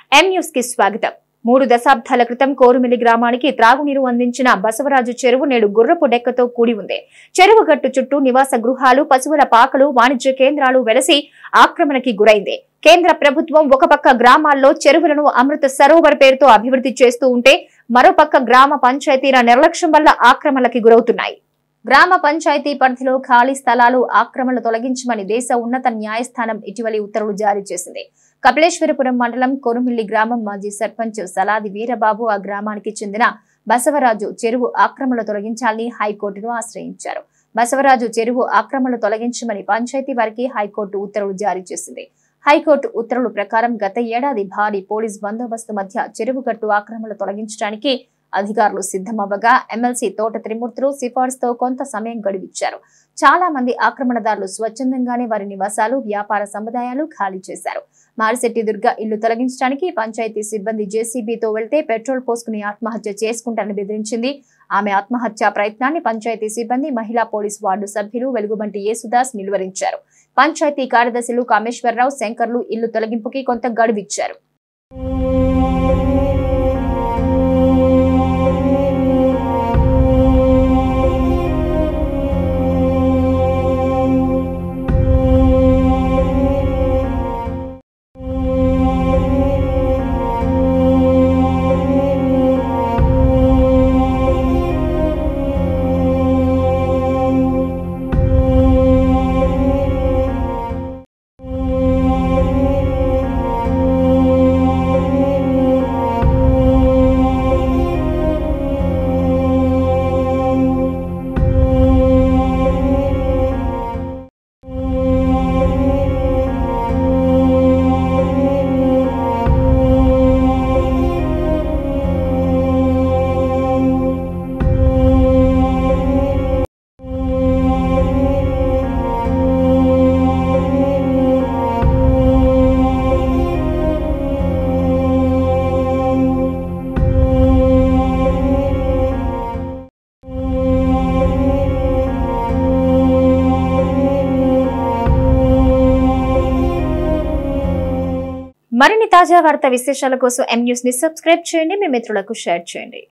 M news కి స్వాగతం మూడు దశాబ్దాల క్రితం కోరుమిల్లి గ్రామానికి త్రాగునీరు అందించిన బసవరాజు చెరువు నేడు గుర్రపు డెక్కతో కూడి ఉంది చెరువు గట్టు చుట్టూ నివాస గృహాలు పశువుల పాకలు వాణిజ్య కేంద్రాలు వెలసి ఆక్రమణకి గురైంది కేంద్ర ప్రభుత్వం ఒక పక్క గ్రామాల్లో చెరువులను అమృత సరోవర్ పేరుతో అభివృద్ధి చేస్తూ ఉంటే మరోపక్క గ్రామ పంచాయతీల నిర్లక్ష్యం వల్ల ఆక్రమణలకి గురవుతున్నాయి గ్రామ పంచాయతీ పరిధిలో ఖాళీ స్థలాలు ఆక్రమణలు తొలగించమని దేశ ఉన్నత న్యాయస్థానం ఇటీవలి ఉత్తర్వులు జారీ చేసింది కపిలేశ్వరపురం మండలం కొరుమిల్లి గ్రామం మాజీ సర్పంచ్ సలాది వీరబాబు ఆ గ్రామానికి చెందిన బసవరాజు చెరువు ఆక్రమణలు తొలగించాలని హైకోర్టును ఆశ్రయించారు బసవరాజు చెరువు ఆక్రమణలు తొలగించమని పంచాయతీ వారికి హైకోర్టు ఉత్తర్వులు జారీ చేసింది హైకోర్టు ఉత్తర్వుల ప్రకారం గత ఏడాది భారీ పోలీస్ బందోబస్తు మధ్య చెరువు గట్టు ఆక్రమణలు తొలగించడానికి అధికారులు సిద్ధమవ్వగా ఎమ్మెల్సీ తోట త్రిమూర్తులు సిఫార్సుతో కొంత సమయం గడివిచ్చారు చాలా మంది ఆక్రమణదారులు స్వచ్ఛందంగానే వారి నివాసాలు వ్యాపార సముదాయాలు ఖాళీ చేశారు మారిశెట్టి దుర్గ ఇల్లు తొలగించడానికి పంచాయతీ సిబ్బంది జేసీబీతో వెళ్తే పెట్రోల్ పోసుకుని ఆత్మహత్య చేసుకుంటానని బెదిరించింది ఆమె ఆత్మహత్య ప్రయత్నాన్ని పంచాయతీ సిబ్బంది మహిళా పోలీస్ వార్డు సభ్యులు వెలుగుబంటి యేసుదాస్ నిలువరించారు పంచాయతీ కార్యదర్శులు కామేశ్వరరావు శంకర్లు ఇల్లు తొలగింపుకి కొంత గడువిచ్చారు మరిన్ని తాజా వార్తా విశేషాల కోసం ఎం న్యూస్ ని సబ్స్క్రైబ్ చేయండి మీ మిత్రులకు షేర్ చేయండి